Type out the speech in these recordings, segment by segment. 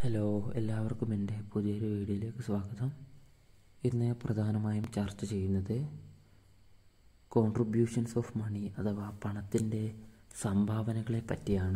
hello എല്ലാവർക്കും എൻ്റെ പുതിയൊരു വീഡിയോയിലേക്ക് സ്വാഗതം ഇന്ന് പ്രധാനമായും ചർച്ച ചെയ്യുന്നത് കോൺട്രിബ്യൂഷൻസ് ഓഫ് മണി അഥവാ പണത്തിൻ്റെ സംഭാവനകളെ പറ്റിയാണ്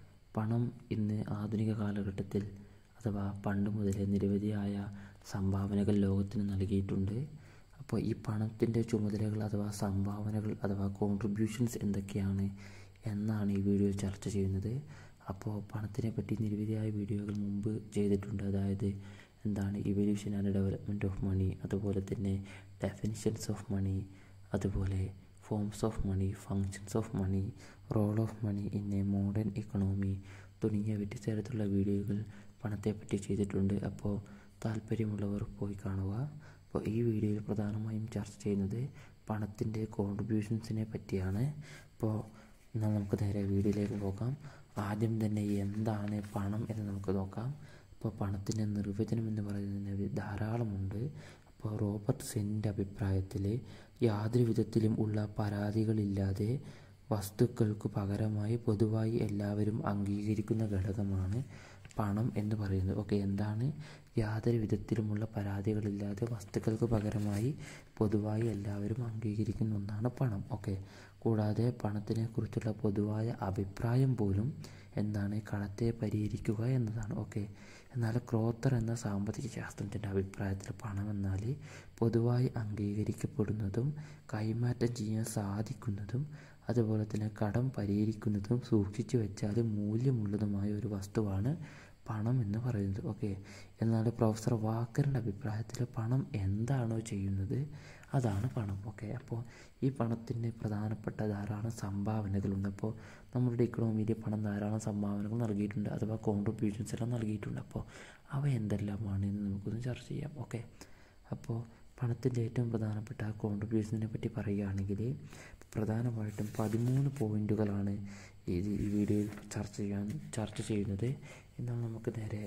പണം ഇന്ന് ആധുനിക കാലഘട്ടത്തിൽ അഥവാ പണ്ട് മുതലേ നിരവധിയായ സംഭാവനകൾ ലോകത്തിന് നൽകിയിട്ടുണ്ട് അപ്പോൾ ഈ പണത്തിൻ്റെ ചുമതലകൾ അഥവാ സംഭാവനകൾ അഥവാ കോൺട്രിബ്യൂഷൻസ് എന്തൊക്കെയാണ് എന്നാണ് ഈ വീഡിയോ ചർച്ച ചെയ്യുന്നത് അപ്പോൾ പണത്തിനെ പറ്റി നിരവധിയായ വീഡിയോകൾ മുമ്പ് ചെയ്തിട്ടുണ്ട് അതായത് എന്താണ് evolution and development of money അതുപോലെ തന്നെ ഡെഫിനിഷൻസ് ഓഫ് മണി അതുപോലെ forms of money functions of money role of money in a modern economy തുടങ്ങിയ വ്യത്യസ്ത തരത്തിലുള്ള വീഡിയോകൾ പണത്തെപ്പറ്റി ചെയ്തിട്ടുണ്ട് അപ്പോൾ താല്പര്യമുള്ളവർ പോയി കാണുക അപ്പോൾ ഈ വീഡിയോയിൽ പ്രധാനമായും ചർച്ച ചെയ്യുന്നത് പണത്തിൻ്റെ കോൺട്രിബ്യൂഷൻസിനെ പറ്റിയാണ് അപ്പോൾ എന്നാൽ നമുക്ക് നേരെ വീഡിയോയിലേക്ക് പോകാം ആദ്യം തന്നെ എന്താണ് പണം എന്ന് നമുക്ക് നോക്കാം അപ്പോൾ പണത്തിൻ്റെ നിർവചനം എന്ന് പറയുന്നത് ധാരാളമുണ്ട് അപ്പോൾ റോബർട്ട് സെന്നിൻ്റെ അഭിപ്രായത്തിൽ യാതൊരു വിധത്തിലും ഉള്ള പരാതികളില്ലാതെ വസ്തുക്കൾക്ക് പകരമായി പൊതുവായി എല്ലാവരും അംഗീകരിക്കുന്ന ഘടകമാണ് പണം എന്ന് പറയുന്നത് ഓക്കെ എന്താണ് യാതൊരു വിധത്തിലുമുള്ള പരാതികളില്ലാതെ വസ്തുക്കൾക്ക് പകരമായി പൊതുവായി എല്ലാവരും അംഗീകരിക്കുന്ന ഒന്നാണ് പണം ഓക്കെ കൂടാതെ പണത്തിനെ കുറിച്ചുള്ള പൊതുവായ അഭിപ്രായം പോലും എന്താണ് കടത്തെ പരിഹരിക്കുക എന്നതാണ് ഓക്കെ എന്നാൽ ക്രോത്തർ എന്ന സാമ്പത്തിക ശാസ്ത്രജ്ഞൻ്റെ അഭിപ്രായത്തിൽ പണം എന്നാൽ പൊതുവായി അംഗീകരിക്കപ്പെടുന്നതും കൈമാറ്റം ചെയ്യാൻ സാധിക്കുന്നതും അതുപോലെ തന്നെ കടം പരിഹരിക്കുന്നതും സൂക്ഷിച്ചു വെച്ചാൽ മൂല്യമുള്ളതുമായ ഒരു വസ്തുവാണ് പണം എന്ന് പറയുന്നത് ഓക്കെ എന്നാൽ പ്രൊഫസർ വാക്കറിൻ്റെ അഭിപ്രായത്തിൽ പണം എന്താണോ ചെയ്യുന്നത് അതാണ് പണം ഓക്കെ അപ്പോൾ ഈ പണത്തിന് പ്രധാനപ്പെട്ട ധാരാളം സംഭാവനകളുണ്ട് അപ്പോൾ നമ്മുടെ ഇക്കണോമിയിൽ പണം ധാരാളം സംഭാവനകൾ നൽകിയിട്ടുണ്ട് അഥവാ കോൺട്രിബ്യൂഷൻസ് എല്ലാം നൽകിയിട്ടുണ്ട് അപ്പോൾ അവ എന്തെല്ലാമാണ് എന്ന് നമുക്കൊന്ന് ചർച്ച ചെയ്യാം ഓക്കെ അപ്പോൾ പണത്തിൻ്റെ ഏറ്റവും പ്രധാനപ്പെട്ട കോൺട്രിബ്യൂഷനെ പറ്റി പറയുകയാണെങ്കിൽ പ്രധാനമായിട്ടും പതിമൂന്ന് പോയിന്റുകളാണ് ഈ ഈ വീഡിയോയിൽ ചർച്ച ചെയ്യാൻ ചർച്ച ചെയ്യുന്നത് എന്നാൽ നമുക്ക് നേരെ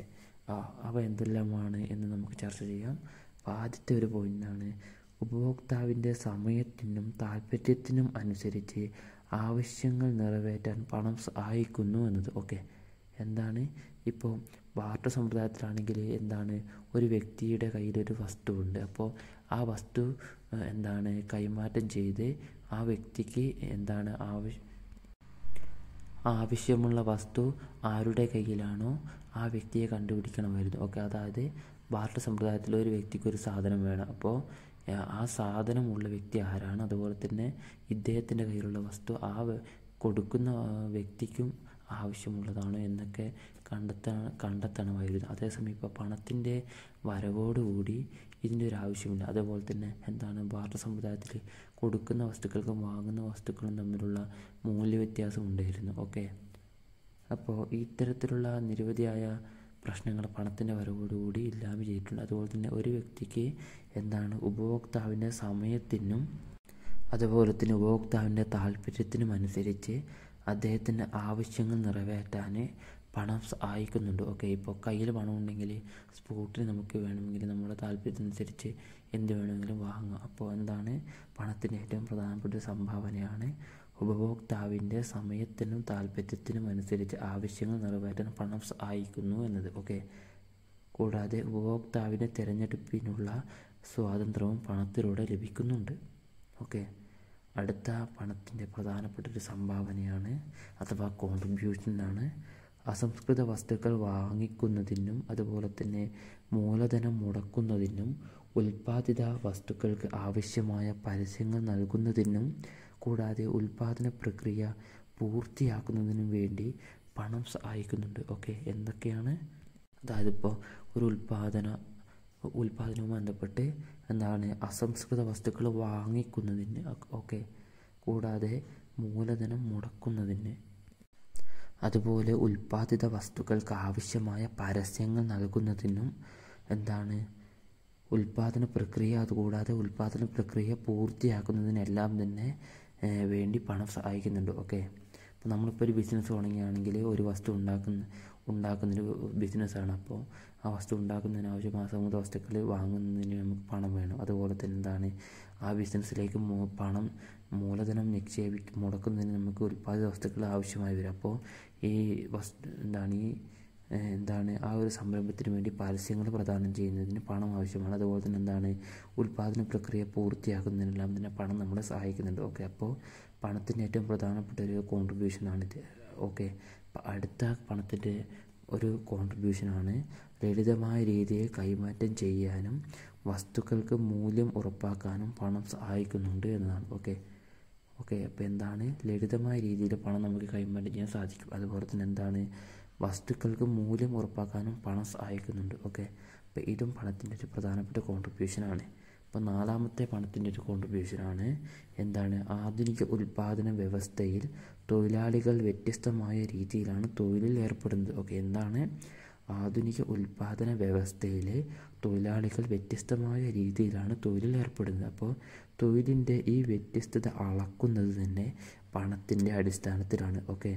അവ എന്തെല്ലാമാണ് എന്ന് നമുക്ക് ചർച്ച ചെയ്യാം അപ്പോൾ ആദ്യത്തെ ഒരു പോയിന്റാണ് ഉപഭോക്താവിൻ്റെ സമയത്തിനും താല്പര്യത്തിനും അനുസരിച്ച് ആവശ്യങ്ങൾ നിറവേറ്റാൻ പണം സഹായിക്കുന്നു എന്നത് ഓക്കെ എന്താണ് ഇപ്പോൾ ബാർട്ടർ സമ്പ്രദായത്തിലാണെങ്കിൽ എന്താണ് ഒരു വ്യക്തിയുടെ കയ്യിലൊരു വസ്തുവുണ്ട് അപ്പോൾ ആ വസ്തു എന്താണ് കൈമാറ്റം ചെയ്ത് ആ വ്യക്തിക്ക് എന്താണ് ആവശ്യം ആവശ്യമുള്ള വസ്തു ആരുടെ കയ്യിലാണോ ആ വ്യക്തിയെ കണ്ടുപിടിക്കണമായിരുന്നു ഓക്കെ അതായത് ബാർട്ടർ സമ്പ്രദായത്തിൽ ഒരു വ്യക്തിക്ക് ഒരു സാധനം വേണം അപ്പോൾ ആ സാധനമുള്ള വ്യക്തി ആരാണ് അതുപോലെ തന്നെ ഇദ്ദേഹത്തിൻ്റെ കയ്യിലുള്ള വസ്തു ആ കൊടുക്കുന്ന വ്യക്തിക്കും ആവശ്യമുള്ളതാണോ എന്നൊക്കെ കണ്ടെത്താൻ കണ്ടെത്തണമായിരുന്നു അതേസമയം ഇപ്പോൾ പണത്തിൻ്റെ വരവോടുകൂടി ഇതിൻ്റെ ഒരു ആവശ്യമില്ല അതേപോലെ തന്നെ എന്താണ് ബാർട്ടർ സമുദായത്തിൽ കൊടുക്കുന്ന വസ്തുക്കൾക്കും വാങ്ങുന്ന വസ്തുക്കളും തമ്മിലുള്ള മൂല്യവ്യത്യാസം ഉണ്ടായിരുന്നു ഓക്കെ അപ്പോൾ ഇത്തരത്തിലുള്ള നിരവധിയായ പ്രശ്നങ്ങൾ പണത്തിൻ്റെ വരവോടുകൂടി ഇല്ലായ്മ ചെയ്തിട്ടുണ്ട് അതുപോലെ തന്നെ ഒരു വ്യക്തിക്ക് എന്താണ് ഉപഭോക്താവിൻ്റെ സമയത്തിനും അതുപോലെ തന്നെ ഉപഭോക്താവിൻ്റെ താല്പര്യത്തിനും അനുസരിച്ച് അദ്ദേഹത്തിൻ്റെ ആവശ്യങ്ങൾ നിറവേറ്റാൻ പണം സഹായിക്കുന്നുണ്ട് ഓക്കെ ഇപ്പോൾ കയ്യിൽ പണം ഉണ്ടെങ്കിൽ സ്പോട്ടിൽ നമുക്ക് വേണമെങ്കിൽ നമ്മുടെ താല്പര്യത്തിനനുസരിച്ച് എന്ത് വേണമെങ്കിലും വാങ്ങാം അപ്പോൾ എന്താണ് പണത്തിൻ്റെ ഏറ്റവും പ്രധാനപ്പെട്ട സംഭാവനയാണ് ഉപഭോക്താവിൻ്റെ സമയത്തിനും താല്പര്യത്തിനും അനുസരിച്ച് ആവശ്യങ്ങൾ നിറവേറ്റാൻ പണം സഹായിക്കുന്നു എന്നത് ഓക്കെ കൂടാതെ ഉപഭോക്താവിൻ്റെ തിരഞ്ഞെടുപ്പിനുള്ള സ്വാതന്ത്ര്യവും പണത്തിലൂടെ ലഭിക്കുന്നുണ്ട് ഓക്കെ അടുത്ത പണത്തിൻ്റെ പ്രധാനപ്പെട്ട ഒരു സംഭാവനയാണ് അഥവാ കോൺട്രിബ്യൂഷനാണ് അസംസ്കൃത വസ്തുക്കൾ വാങ്ങിക്കുന്നതിനും അതുപോലെ തന്നെ മൂലധനം മുടക്കുന്നതിനും ഉൽപ്പാദിത വസ്തുക്കൾക്ക് ആവശ്യമായ പരസ്യങ്ങൾ നൽകുന്നതിനും കൂടാതെ ഉൽപ്പാദന പ്രക്രിയ പൂർത്തിയാക്കുന്നതിനും വേണ്ടി പണം സഹായിക്കുന്നുണ്ട് ഓക്കെ എന്തൊക്കെയാണ് അതായത് ഇപ്പോൾ ഒരു ഉൽപ്പാദന ഉൽപ്പാദനവുമായി ബന്ധപ്പെട്ട് എന്താണ് അസംസ്കൃത വസ്തുക്കൾ വാങ്ങിക്കുന്നതിന് ഓക്കെ കൂടാതെ മൂലധനം മുടക്കുന്നതിന് അതുപോലെ ഉൽപ്പാദിത വസ്തുക്കൾക്ക് ആവശ്യമായ പരസ്യങ്ങൾ നൽകുന്നതിനും എന്താണ് ഉൽപ്പാദന പ്രക്രിയ അതുകൂടാതെ ഉൽപ്പാദന പ്രക്രിയ പൂർത്തിയാക്കുന്നതിനെല്ലാം തന്നെ വേണ്ടി പണം സഹായിക്കുന്നുണ്ട് ഓക്കെ അപ്പോൾ നമ്മളിപ്പോൾ ഒരു ബിസിനസ് തുടങ്ങുകയാണെങ്കിൽ ഒരു വസ്തു ഉണ്ടാക്കുന്ന ഉണ്ടാക്കുന്നൊരു ബിസിനസ്സാണ് അപ്പോൾ ആ വസ്തു ഉണ്ടാക്കുന്നതിന് ആവശ്യമായ അസംസ്കൃത വസ്തുക്കൾ വാങ്ങുന്നതിന് നമുക്ക് പണം വേണം അതുപോലെ തന്നെ എന്താണ് ആ ബിസിനസ്സിലേക്ക് പണം മൂലധനം നിക്ഷേപിക്കും മുടക്കുന്നതിന് നമുക്ക് ഉൽപ്പാദിത വസ്തുക്കൾ ആവശ്യമായി വരും അപ്പോൾ ഈ വസ്തു എന്താണ് ഈ ഏഹ്, എന്താണ് ആ ഒരു സംരംഭത്തിന് വേണ്ടി പരസ്യങ്ങൾ പ്രദാനം ചെയ്യുന്നതിന് പണം ആവശ്യമാണ് അതുപോലെ തന്നെ എന്താണ് ഉൽപ്പാദന പ്രക്രിയ പൂർത്തിയാക്കുന്നതിനെല്ലാം തന്നെ പണം നമ്മളെ സഹായിക്കുന്നുണ്ട് ഓക്കെ അപ്പോൾ പണത്തിൻ്റെ ഏറ്റവും പ്രധാനപ്പെട്ട ഒരു കോൺട്രിബ്യൂഷനാണിത് ഓക്കെ അടുത്ത പണത്തിൻ്റെ ഒരു കോൺട്രിബ്യൂഷനാണ് ലളിതമായ രീതിയിൽ കൈമാറ്റം ചെയ്യാനും വസ്തുക്കൾക്ക് മൂല്യം ഉറപ്പാക്കാനും പണം സഹായിക്കുന്നുണ്ട് എന്നതാണ് ഓക്കെ ഓക്കെ അപ്പോൾ എന്താണ് ലളിതമായ രീതിയിൽ പണം നമുക്ക് കൈമാറ്റം ചെയ്യാൻ സാധിക്കും അതുപോലെ തന്നെ എന്താണ് വസ്തുക്കൾക്ക് മൂല്യം ഉറപ്പാക്കാനും പണം സഹായിക്കുന്നുണ്ട് ഓക്കെ അപ്പോൾ ഇതും പണത്തിൻ്റെ ഒരു പ്രധാനപ്പെട്ട കോൺട്രിബ്യൂഷനാണ് അപ്പോൾ നാലാമത്തെ പണത്തിൻ്റെ ഒരു കോൺട്രിബ്യൂഷനാണ് എന്താണ് ആധുനിക ഉൽപ്പാദന വ്യവസ്ഥയിൽ തൊഴിലാളികൾ വ്യത്യസ്തമായ രീതിയിലാണ് തൊഴിലിൽ ഏർപ്പെടുന്നത് ഓക്കെ എന്താണ് ആധുനിക ഉൽപ്പാദന വ്യവസ്ഥയിലെ തൊഴിലാളികൾ വ്യത്യസ്തമായ രീതിയിലാണ് തൊഴിലിൽ ഏർപ്പെടുന്നത് അപ്പോൾ തൊഴിലിൻ്റെ ഈ വ്യത്യസ്തത അളക്കുന്നത് തന്നെ പണത്തിൻ്റെ അടിസ്ഥാനത്തിലാണ് ഓക്കെ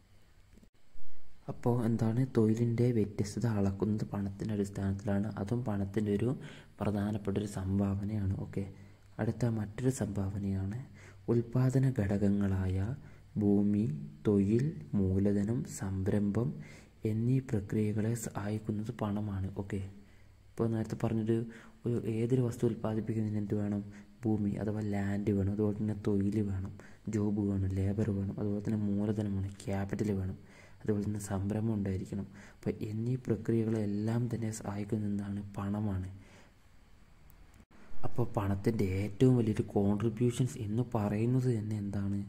അപ്പോൾ എന്താണ് തൊഴിലിൻ്റെ വ്യത്യസ്തത അളക്കുന്നത് പണത്തിൻ്റെ അടിസ്ഥാനത്തിലാണ് അതും പണത്തിൻ്റെ ഒരു പ്രധാനപ്പെട്ട ഒരു സംഭാവനയാണ് ഓക്കെ അടുത്ത മറ്റൊരു സംഭാവനയാണ് ഉൽപാദന ഘടകങ്ങളായ ഭൂമി തൊഴിൽ മൂലധനം സംരംഭം എന്നീ പ്രക്രിയകളെ സഹായിക്കുന്നത് പണമാണ് ഓക്കെ ഇപ്പോൾ നേരത്തെ പറഞ്ഞൊരു ഒരു ഏതൊരു വസ്തു ഉൽപ്പാദിപ്പിക്കുന്നതിന് എന്ത് വേണം ഭൂമി അഥവാ ലാൻഡ് വേണം അതുപോലെ തന്നെ തൊഴിൽ വേണം ജോബ് വേണം ലേബർ വേണം അതുപോലെ തന്നെ മൂലധനം വേണം ക്യാപിറ്റൽ വേണം അതുപോലെ തന്നെ സംരംഭം ഉണ്ടായിരിക്കണം അപ്പോൾ എന്നീ പ്രക്രിയകളെല്ലാം തന്നെ സഹായിക്കുന്ന എന്താണ് പണമാണ് അപ്പോൾ പണത്തിൻ്റെ ഏറ്റവും വലിയൊരു കോൺട്രിബ്യൂഷൻസ് എന്ന് പറയുന്നത് തന്നെ എന്താണ്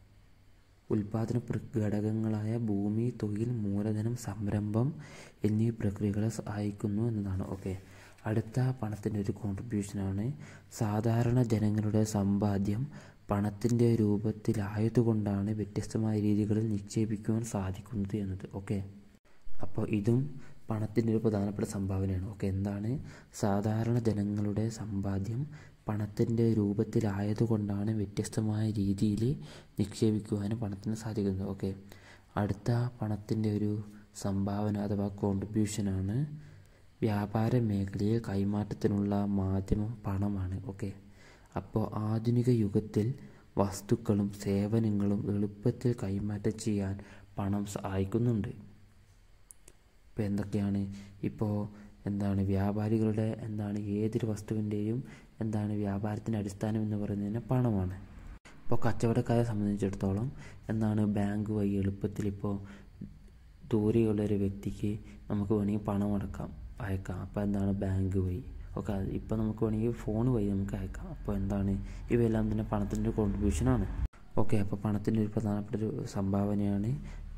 ഉൽപാദന പ്ര- ഘടകങ്ങളായ ഭൂമി തൊഴിൽ മൂലധനം സംരംഭം എന്നീ പ്രക്രിയകളെ സഹായിക്കുന്നു എന്നതാണ് ഓക്കെ അടുത്ത പണത്തിൻ്റെ ഒരു കോൺട്രിബ്യൂഷനാണ് സാധാരണ ജനങ്ങളുടെ സമ്പാദ്യം പണത്തിൻ്റെ രൂപത്തിലായതുകൊണ്ടാണ് വ്യത്യസ്തമായ രീതികളിൽ നിക്ഷേപിക്കുവാൻ സാധിക്കുന്നത് എന്നത് ഓക്കെ അപ്പോൾ ഇതും പണത്തിൻ്റെ ഒരു പ്രധാനപ്പെട്ട സംഭാവനയാണ് ഓക്കെ എന്താണ് സാധാരണ ജനങ്ങളുടെ സമ്പാദ്യം പണത്തിൻ്റെ രൂപത്തിലായതുകൊണ്ടാണ് വ്യത്യസ്തമായ രീതിയിൽ നിക്ഷേപിക്കുവാനും പണത്തിന് സാധിക്കുന്നത് ഓക്കെ അടുത്ത പണത്തിൻ്റെ ഒരു സംഭാവന അഥവാ കോൺട്രിബ്യൂഷനാണ് വ്യാപാര മേഖലയിൽ കൈമാറ്റത്തിനുള്ള മാധ്യമം പണമാണ് ഓക്കെ അപ്പോൾ ആധുനിക യുഗത്തിൽ വസ്തുക്കളും സേവനങ്ങളും എളുപ്പത്തിൽ കൈമാറ്റം ചെയ്യാൻ പണം സഹായിക്കുന്നുണ്ട് ഇപ്പോൾ എന്തൊക്കെയാണ് ഇപ്പോൾ എന്താണ് വ്യാപാരികളുടെ എന്താണ് ഏതൊരു വസ്തുവിൻ്റെയും എന്താണ് വ്യാപാരത്തിൻ്റെ അടിസ്ഥാനം എന്ന് പറയുന്നതിന് പണമാണ് ഇപ്പോൾ കച്ചവടക്കാരെ സംബന്ധിച്ചിടത്തോളം എന്താണ് ബാങ്ക് വഴി എളുപ്പത്തിൽ ഇപ്പോൾ ദൂരെയുള്ള ഒരു വ്യക്തിക്ക് നമുക്ക് വേണമെങ്കിൽ പണം അടക്കാം അയക്കാം അപ്പോൾ എന്താണ് ബാങ്ക് വഴി ഓക്കെ ഇപ്പോൾ നമുക്ക് വേണമെങ്കിൽ ഫോൺ വഴി നമുക്ക് അയക്കാം അപ്പോൾ എന്താണ് ഇവയെല്ലാം തന്നെ പണത്തിൻ്റെ കോൺട്രിബ്യൂഷനാണ് ഓക്കെ അപ്പോൾ പണത്തിൻ്റെ ഒരു പ്രധാനപ്പെട്ട ഒരു സംഭാവനയാണ്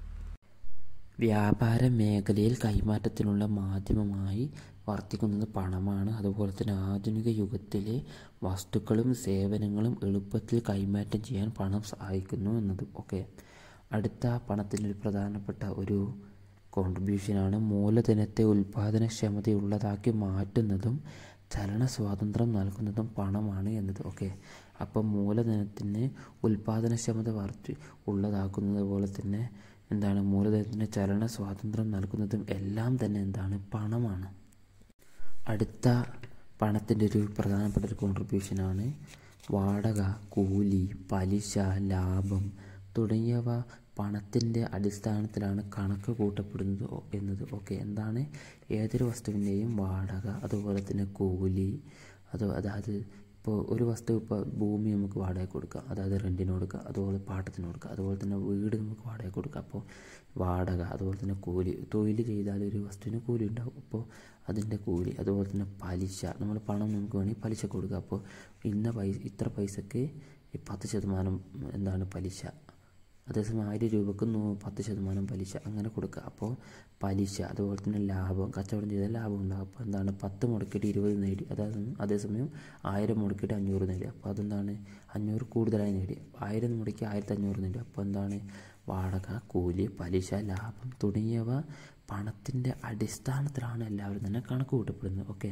വ്യാപാര മേഖലയിൽ കൈമാറ്റത്തിനുള്ള മാധ്യമമായി വർത്തിക്കുന്നത് പണമാണ് അതുപോലെ തന്നെ ആധുനിക യുഗത്തിലെ വസ്തുക്കളും സേവനങ്ങളും എളുപ്പത്തിൽ കൈമാറ്റം ചെയ്യാൻ പണം സഹായിക്കുന്നു എന്നത് ഓക്കെ അടുത്ത പണത്തിൻ്റെ ഒരു പ്രധാനപ്പെട്ട ഒരു കോൺട്രിബ്യൂഷനാണ് മൂലധനത്തെ ഉൽപാദനക്ഷമതയുള്ളതാക്കി മാറ്റുന്നതും ചലന സ്വാതന്ത്ര്യം നൽകുന്നതും പണമാണ് എന്നത് ഓക്കെ അപ്പം മൂലധനത്തിന് ഉൽപാദനക്ഷമത വർദ്ധി ഉള്ളതാക്കുന്നത് പോലെ തന്നെ എന്താണ് മൂലധനത്തിന് ചലന സ്വാതന്ത്ര്യം നൽകുന്നതും എല്ലാം തന്നെ എന്താണ് പണമാണ് അടുത്ത പണത്തിൻ്റെ ഒരു പ്രധാനപ്പെട്ട ഒരു കോൺട്രിബ്യൂഷനാണ് വാടക കൂലി പലിശ ലാഭം തുടങ്ങിയവ പണത്തിൻ്റെ അടിസ്ഥാനത്തിലാണ് കണക്ക് കൂട്ടപ്പെടുന്നത് ഒ- എന്നത് ഓക്കെ എന്താണ് ഏതൊരു വസ്തുവിൻ്റെയും വാടക അതുപോലെ തന്നെ കൂലി അത് അതായത് ഇപ്പോൾ ഒരു വസ്തു ഇപ്പോൾ ഭൂമി നമുക്ക് വാടക കൊടുക്കാം അതായത് റെൻറ്റിന് കൊടുക്കുക അതുപോലെ പാട്ടത്തിന് കൊടുക്കുക അതുപോലെ തന്നെ വീട് നമുക്ക് വാടക കൊടുക്കാം അപ്പോൾ വാടക അതുപോലെ തന്നെ കൂലി തൊഴിൽ ചെയ്താൽ ഒരു വസ്തുവിന് കൂലി ഉണ്ടാവും അപ്പോൾ അതിൻ്റെ കൂലി അതുപോലെ തന്നെ പലിശ നമ്മൾ പണം നമുക്ക് വേണമെങ്കിൽ പലിശ കൊടുക്കുക അപ്പോൾ ഇന്ന പൈസ ഇത്ര പൈസക്ക് ഈ പത്ത് ശതമാനം എന്താണ് പലിശ അതേസമയം ആയിരം രൂപക്ക് നൂ പത്ത് ശതമാനം പലിശ അങ്ങനെ കൊടുക്കുക അപ്പോൾ പലിശ അതുപോലെ തന്നെ ലാഭം കച്ചവടം ചെയ്താൽ ലാഭം ഉണ്ടാകും അപ്പോൾ എന്താണ് പത്ത് മുടക്കിയിട്ട് ഇരുപത് നേടി അതായത് അതേസമയം ആയിരം മുടക്കിയിട്ട് അഞ്ഞൂറ് നേടി അപ്പോൾ അതെന്താണ് അഞ്ഞൂറ് കൂടുതലായി നേടി ആയിരം മുടക്കി ആയിരത്തി അഞ്ഞൂറ് നേടി അപ്പോൾ എന്താണ് വാടക കൂലി പലിശ ലാഭം തുടങ്ങിയവ പണത്തിൻ്റെ അടിസ്ഥാനത്തിലാണ് എല്ലാവരും തന്നെ കണക്ക് കൂട്ടപ്പെടുന്നത് ഓക്കെ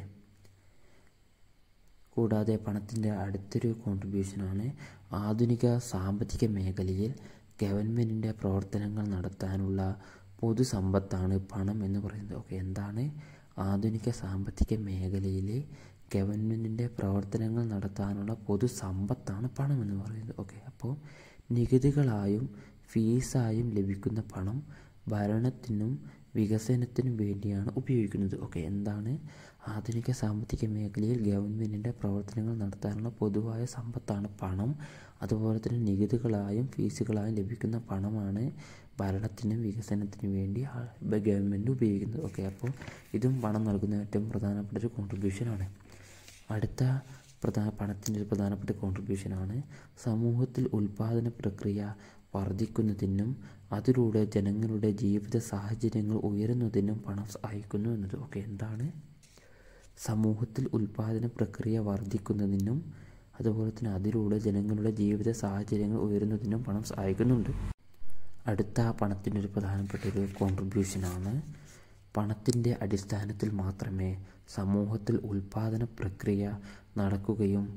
കൂടാതെ പണത്തിൻ്റെ അടുത്തൊരു കോൺട്രിബ്യൂഷനാണ് ആധുനിക സാമ്പത്തിക മേഖലയിൽ ഗവൺമെൻറ്റിൻ്റെ പ്രവർത്തനങ്ങൾ നടത്താനുള്ള പൊതുസമ്പത്താണ് പണം എന്ന് പറയുന്നത് ഓക്കെ എന്താണ് ആധുനിക സാമ്പത്തിക മേഖലയിലെ ഗവൺമെൻറ്റിൻ്റെ പ്രവർത്തനങ്ങൾ നടത്താനുള്ള പൊതുസമ്പത്താണ് പണം എന്ന് പറയുന്നത് ഓക്കെ അപ്പോൾ നികുതികളായും ഫീസായും ലഭിക്കുന്ന പണം ഭരണത്തിനും വികസനത്തിനും വേണ്ടിയാണ് ഉപയോഗിക്കുന്നത് ഓക്കെ എന്താണ് ആധുനിക സാമ്പത്തിക മേഖലയിൽ ഗവൺമെൻറ്റിൻ്റെ പ്രവർത്തനങ്ങൾ നടത്താനുള്ള പൊതുവായ സമ്പത്താണ് പണം അതുപോലെ തന്നെ നികുതികളായും ഫീസുകളായും ലഭിക്കുന്ന പണമാണ് ഭരണത്തിനും വികസനത്തിനും വേണ്ടി ഗവൺമെൻറ് ഉപയോഗിക്കുന്നത് ഓക്കെ അപ്പോൾ ഇതും പണം നൽകുന്ന ഏറ്റവും പ്രധാനപ്പെട്ട ഒരു കോൺട്രിബ്യൂഷനാണ് അടുത്ത പ്രധാന പണത്തിൻ്റെ ഒരു പ്രധാനപ്പെട്ട കോൺട്രിബ്യൂഷനാണ് സമൂഹത്തിൽ ഉൽപാദന പ്രക്രിയ വർദ്ധിക്കുന്നതിനും അതിലൂടെ ജനങ്ങളുടെ ജീവിത സാഹചര്യങ്ങൾ ഉയരുന്നതിനും പണം സഹായിക്കുന്നു എന്നത് ഓക്കെ എന്താണ് സമൂഹത്തിൽ ഉൽപാദന പ്രക്രിയ വർദ്ധിക്കുന്നതിനും അതുപോലെ തന്നെ അതിലൂടെ ജനങ്ങളുടെ ജീവിത സാഹചര്യങ്ങൾ ഉയരുന്നതിനും പണം സഹായിക്കുന്നുണ്ട് അടുത്ത പണത്തിൻ്റെ ഒരു പ്രധാനപ്പെട്ട ഒരു കോൺട്രിബ്യൂഷനാണ് പണത്തിൻ്റെ അടിസ്ഥാനത്തിൽ മാത്രമേ സമൂഹത്തിൽ ഉൽപാദന പ്രക്രിയ നടക്കുകയും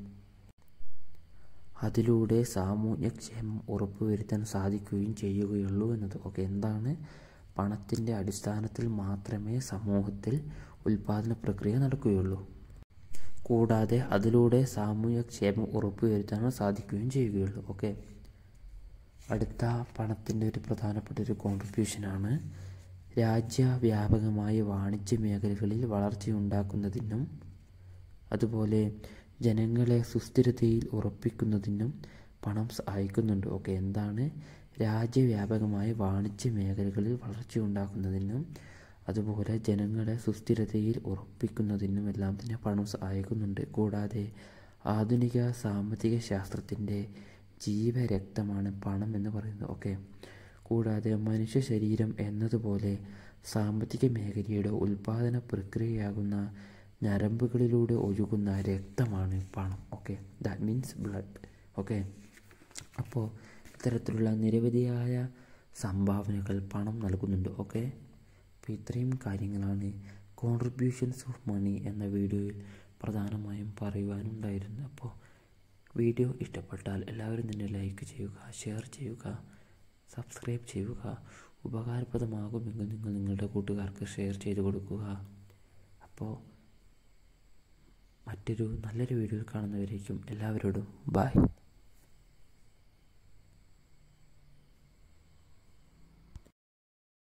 അതിലൂടെ സാമൂഹ്യക്ഷേമം ഉറപ്പുവരുത്താൻ സാധിക്കുകയും ചെയ്യുകയുള്ളൂ എന്നത് ഓക്കെ എന്താണ് പണത്തിൻ്റെ അടിസ്ഥാനത്തിൽ മാത്രമേ സമൂഹത്തിൽ ഉൽപാദന പ്രക്രിയ നടക്കുകയുള്ളൂ കൂടാതെ അതിലൂടെ സാമൂഹ്യക്ഷേമം ഉറപ്പുവരുത്താൻ സാധിക്കുകയും ചെയ്യുകയുള്ളൂ ഓക്കെ അടുത്ത പണത്തിൻ്റെ ഒരു പ്രധാനപ്പെട്ട ഒരു കോൺട്രിബ്യൂഷനാണ് രാജ്യവ്യാപകമായ വാണിജ്യ മേഖലകളിൽ വളർച്ചയുണ്ടാക്കുന്നതിനും അതുപോലെ ജനങ്ങളെ സുസ്ഥിരതയിൽ ഉറപ്പിക്കുന്നതിനും പണം സഹായിക്കുന്നുണ്ട് ഓക്കെ എന്താണ് രാജ്യവ്യാപകമായ വാണിജ്യ മേഖലകളിൽ വളർച്ചയുണ്ടാക്കുന്നതിനും അതുപോലെ ജനങ്ങളെ സുസ്ഥിരതയിൽ ഉറപ്പിക്കുന്നതിനും എല്ലാം തന്നെ പണം സഹായിക്കുന്നുണ്ട് കൂടാതെ ആധുനിക സാമ്പത്തിക ശാസ്ത്രത്തിൻ്റെ ജീവരക്തമാണ് പണം എന്ന് പറയുന്നത് ഓക്കെ കൂടാതെ മനുഷ്യ ശരീരം എന്നതുപോലെ സാമ്പത്തിക മേഖലയുടെ ഉൽപാദന പ്രക്രിയയാകുന്ന ഞരമ്പുകളിലൂടെ ഒഴുകുന്ന രക്തമാണ് പണം okay that means blood okay അപ്പോൾ ഇത്തരത്തിലുള്ള നിരവധിയായ സംഭാവനകൾ പണം നൽകുന്നുണ്ട് ഓക്കെ അപ്പോൾ ഇത്രയും കാര്യങ്ങളാണ് കോൺട്രിബ്യൂഷൻസ് ഓഫ് മണി എന്ന വീഡിയോയിൽ പ്രധാനമായും പറയുവാനുണ്ടായിരുന്നത് അപ്പോൾ വീഡിയോ ഇഷ്ടപ്പെട്ടാൽ എല്ലാവരും തന്നെ ലൈക്ക് ചെയ്യുക ഷെയർ ചെയ്യുക സബ്സ്ക്രൈബ് ചെയ്യുക ഉപകാരപ്രദമാകുമെങ്കിൽ നിങ്ങൾ നിങ്ങളുടെ കൂട്ടുകാർക്ക് ഷെയർ ചെയ്ത് കൊടുക്കുക അപ്പോൾ മറ്റൊരു നല്ലൊരു വീഡിയോയിൽ കാണുന്നവരേക്കും എല്ലാവരോടും ബായ്